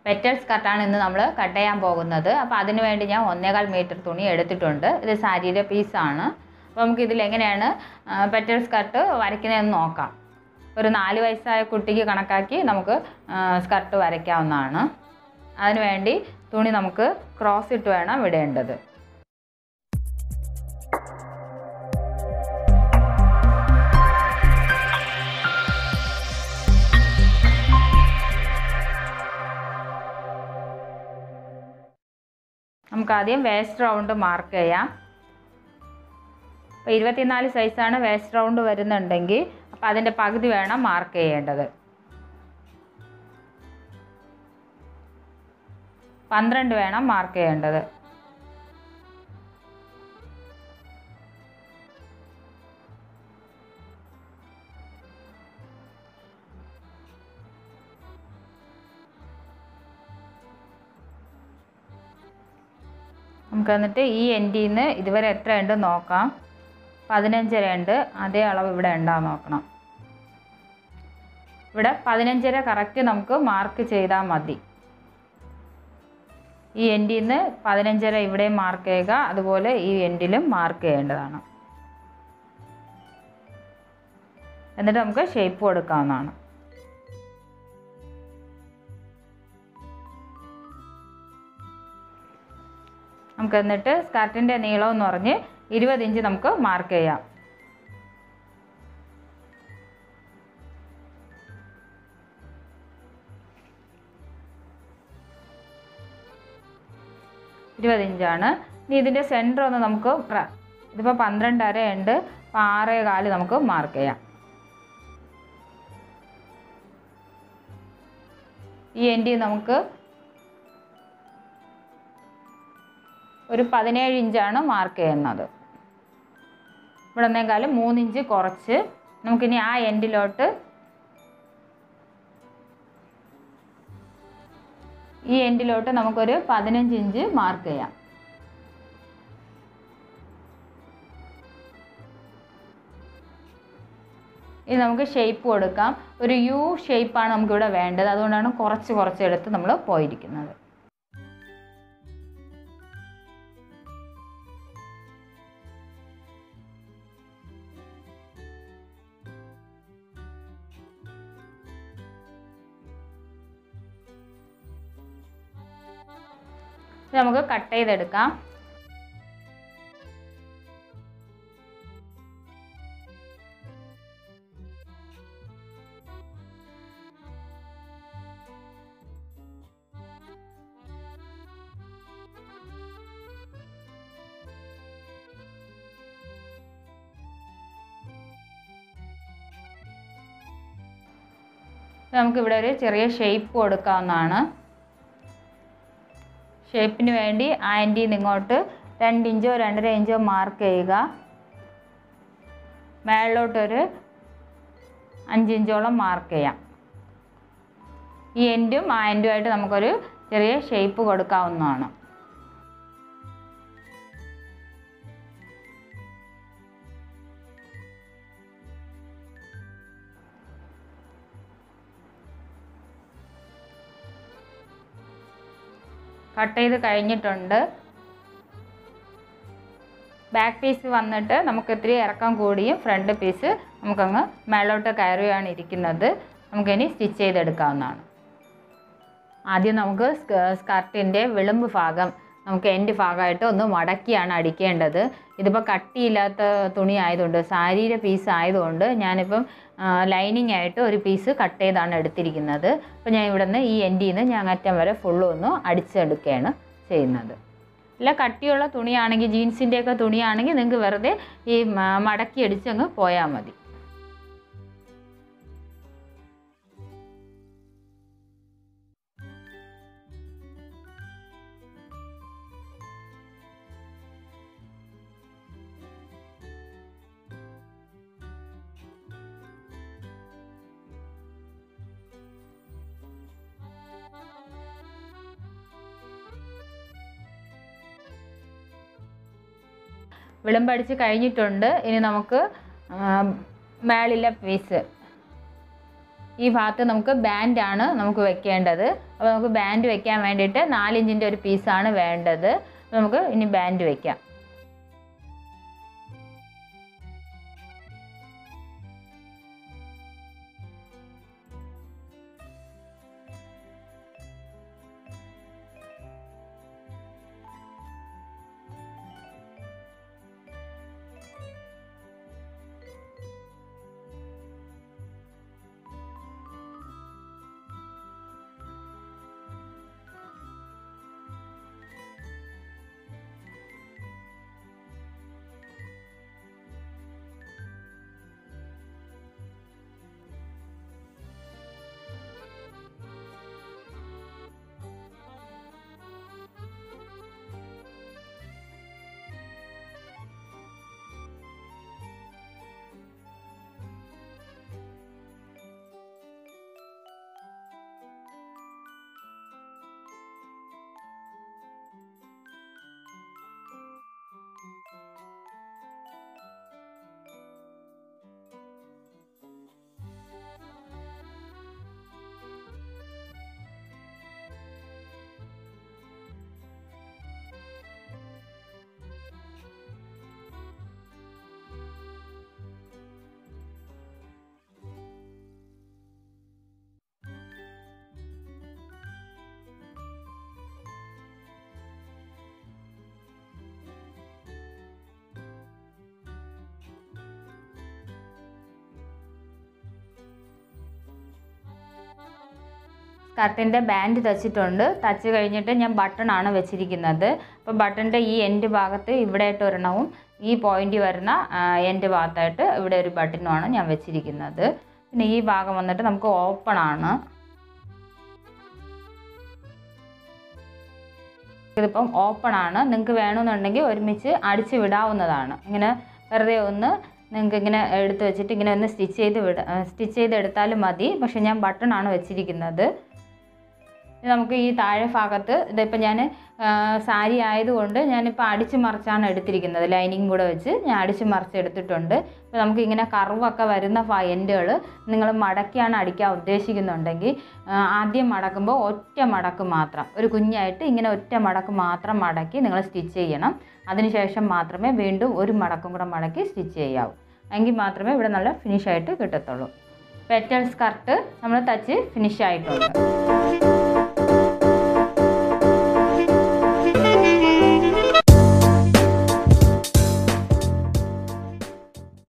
petal സ്കർട്ടാണ് ഇന്ന് നമ്മൾ cut ചെയ്യാൻ പോകുന്നത് അപ്പോൾ അതിന് വേണ്ടി ഞാൻ ഒന്നേകാൽ മീറ്റർ തുണി എടുത്തിട്ടുണ്ട് ഇത് സാരിയുടെ പീസാണ് അപ്പോൾ നമുക്ക് ഇതിൽ എങ്ങനെയാണ് പെറ്റൽ സ്കർട്ട് വരയ്ക്കുന്നതെന്ന് നോക്കാം ഒരു നാല് വയസ്സായ കുട്ടിക്ക് കണക്കാക്കി നമുക്ക് സ്കർട്ട് വരയ്ക്കാവുന്നതാണ് അതിന് വേണ്ടി തുണി നമുക്ക് ക്രോസ് ഇട്ട് വേണം വിടേണ്ടത് നമുക്ക് ആദ്യം വേസ്റ്റ് റൗണ്ട് മാർക്ക് ചെയ്യാം അപ്പോൾ ഇരുപത്തിനാല് സൈസാണ് വേസ്റ്റ് റൗണ്ട് വരുന്നുണ്ടെങ്കിൽ അപ്പോൾ അതിൻ്റെ പകുതി വേണം മാർക്ക് ചെയ്യേണ്ടത് പന്ത്രണ്ട് വേണം മാർക്ക് ചെയ്യേണ്ടത് നമുക്ക് എന്നിട്ട് ഈ എൻഡിൽ നിന്ന് ഇതുവരെ എത്ര ഉണ്ട് നോക്കാം പതിനഞ്ചര ഉണ്ട് അതേ അളവ് ഇവിടെ ഉണ്ടാവും നോക്കണം ഇവിടെ പതിനഞ്ചര കറക്റ്റ് നമുക്ക് മാർക്ക് ചെയ്താൽ മതി ഈ എൻഡിൽ നിന്ന് പതിനഞ്ചര ഇവിടെ മാർക്ക് ചെയ്യുക അതുപോലെ ഈ എൻഡിലും മാർക്ക് ചെയ്യേണ്ടതാണ് എന്നിട്ട് നമുക്ക് ഷേപ്പ് കൊടുക്കാവുന്നതാണ് നമുക്ക് എന്നിട്ട് സ്കർട്ടിൻ്റെ നീളം എന്ന് പറഞ്ഞ് ഇരുപത് ഇഞ്ച് നമുക്ക് മാർക്ക് ചെയ്യാം ഇരുപത് ഇഞ്ചാണ് ഇനി ഇതിൻ്റെ സെൻറ്റർ ഒന്ന് നമുക്ക് ഇതിപ്പോൾ പന്ത്രണ്ടര ഉണ്ട് അപ്പോൾ ആറേ കാല് നമുക്ക് മാർക്ക് ചെയ്യാം ഈ എൻഡിൽ നമുക്ക് ഒരു പതിനേഴ് ഇഞ്ചാണ് മാർക്ക് ചെയ്യുന്നത് ഇവിടെ നിന്നേക്കാളും മൂന്നിഞ്ച് കുറച്ച് നമുക്കിനി ആ എൻഡിലോട്ട് ഈ എൻഡിലോട്ട് നമുക്കൊരു പതിനഞ്ച് ഇഞ്ച് മാർക്ക് ചെയ്യാം ഇനി നമുക്ക് ഷേപ്പ് കൊടുക്കാം ഒരു യു ഷേപ്പാണ് നമുക്കിവിടെ വേണ്ടത് അതുകൊണ്ടാണ് കുറച്ച് കുറച്ച് എടുത്ത് നമ്മൾ പോയിരിക്കുന്നത് ഇത് നമുക്ക് കട്ട് ചെയ്തെടുക്കാം നമുക്കിവിടെ ഒരു ചെറിയ ഷേപ്പ് കൊടുക്കാവുന്നതാണ് ഷേപ്പിന് വേണ്ടി ആൻറ്റിയിൽ നിന്ന് ഇങ്ങോട്ട് രണ്ട് ഇഞ്ചോ രണ്ടര ഇഞ്ചോ മാർക്ക് ചെയ്യുക മേളിലോട്ടൊരു അഞ്ചിഞ്ചോളം മാർക്ക് ചെയ്യാം ഈ എൻഡും ആ എൻഡുമായിട്ട് നമുക്കൊരു ചെറിയ ഷേപ്പ് കൊടുക്കാവുന്നതാണ് കട്ട് ചെയ്ത് കഴിഞ്ഞിട്ടുണ്ട് ബാക്ക് പീസ് വന്നിട്ട് നമുക്ക് ഇത്തിരി ഇറക്കം കൂടിയും ഫ്രണ്ട് പീസ് നമുക്കങ്ങ് മേളോട്ട് കയറുകയാണ് ഇരിക്കുന്നത് നമുക്കിനി സ്റ്റിച്ച് ചെയ്തെടുക്കാവുന്നതാണ് ആദ്യം നമുക്ക് സ്കർട്ടിൻ്റെ വിളിമ്പ് ഭാഗം നമുക്ക് എൻ്റെ ഭാഗമായിട്ട് ഒന്ന് മടക്കിയാണ് അടിക്കേണ്ടത് ഇതിപ്പോൾ കട്ടിയില്ലാത്ത തുണി ആയതുകൊണ്ട് സാരിയുടെ പീസ് ആയതുകൊണ്ട് ഞാനിപ്പം ലൈനിങ് ആയിട്ട് ഒരു പീസ് കട്ട് ചെയ്താണ് എടുത്തിരിക്കുന്നത് അപ്പോൾ ഞാൻ ഇവിടെ നിന്ന് ഈ എൻഡിൽ നിന്ന് ഞാൻ അറ്റം വരെ ഫുള്ളും ഒന്ന് അടിച്ചെടുക്കുകയാണ് ചെയ്യുന്നത് അല്ല കട്ടിയുള്ള തുണിയാണെങ്കിൽ ജീൻസിൻ്റെയൊക്കെ തുണിയാണെങ്കിൽ നിങ്ങൾക്ക് വെറുതെ ഈ മടക്കി അടിച്ചങ്ങ് പോയാൽ മതി വിളമ്പടിച്ച് കഴിഞ്ഞിട്ടുണ്ട് ഇനി നമുക്ക് മേളിലെ പീസ് ഈ ഭാഗത്ത് നമുക്ക് ബാൻഡാണ് നമുക്ക് വെക്കേണ്ടത് അപ്പോൾ നമുക്ക് ബാൻഡ് വെക്കാൻ വേണ്ടിയിട്ട് നാലിഞ്ചിൻ്റെ ഒരു പീസാണ് വേണ്ടത് അപ്പോൾ നമുക്ക് ഇനി ബാൻഡ് വെക്കാം സ്കർട്ടിൻ്റെ ബാൻഡ് തച്ചിട്ടുണ്ട് തച്ച് കഴിഞ്ഞിട്ട് ഞാൻ ബട്ടൺ ആണ് വെച്ചിരിക്കുന്നത് അപ്പോൾ ബട്ടണിൻ്റെ ഈ എൻഡ് ഭാഗത്ത് ഇവിടെ ആയിട്ട് ഒരെണ്ണവും ഈ പോയിന്റ് വരുന്ന എൻഡ് ഭാഗത്തായിട്ട് ഇവിടെ ഒരു ബട്ടണുമാണ് ഞാൻ വെച്ചിരിക്കുന്നത് പിന്നെ ഈ ഭാഗം വന്നിട്ട് നമുക്ക് ഓപ്പൺ ആണ് ഇതിപ്പം ഓപ്പൺ ആണ് നിങ്ങൾക്ക് വേണമെന്നുണ്ടെങ്കിൽ ഒരുമിച്ച് അടിച്ച് വിടാവുന്നതാണ് ഇങ്ങനെ വെറുതെ ഒന്ന് നിങ്ങൾക്ക് ഇങ്ങനെ എടുത്ത് വെച്ചിട്ട് ഇങ്ങനെ ഒന്ന് സ്റ്റിച്ച് ചെയ്ത് വിട സ്റ്റിച്ച് ചെയ്തെടുത്താലും മതി പക്ഷേ ഞാൻ ബട്ടൺ ആണ് വെച്ചിരിക്കുന്നത് ഇനി നമുക്ക് ഈ താഴെ ഭാഗത്ത് ഇതിപ്പോൾ ഞാൻ സാരി ആയതുകൊണ്ട് ഞാനിപ്പോൾ അടിച്ച് മറിച്ചാണ് എടുത്തിരിക്കുന്നത് ലൈനിങ് കൂടെ വെച്ച് ഞാൻ അടിച്ച് മറിച്ച് എടുത്തിട്ടുണ്ട് അപ്പോൾ നമുക്ക് ഇങ്ങനെ കർവൊക്കെ വരുന്ന എൻഡുകൾ നിങ്ങൾ മടക്കിയാണ് അടിക്കാൻ ഉദ്ദേശിക്കുന്നുണ്ടെങ്കിൽ ആ, ആദ്യം മടക്കുമ്പോൾ ഒറ്റ മടക്ക് മാത്രം ഒരു കുഞ്ഞായിട്ട് ഇങ്ങനെ ഒറ്റ മടക്ക് മാത്രം മടക്കി നിങ്ങൾ സ്റ്റിച്ച് ചെയ്യണം അതിനുശേഷം മാത്രമേ വീണ്ടും ഒരു മടക്കും കൂടെ മടക്കി സ്റ്റിച്ച് ചെയ്യാവൂ എങ്കിൽ മാത്രമേ ഇവിടെ നല്ല ഫിനിഷായിട്ട് കിട്ടത്തുള്ളൂ പെറ്റൽ സ്കർട്ട് നമ്മൾ തച്ച് ഫിനിഷ് ആയിട്ടുണ്ട്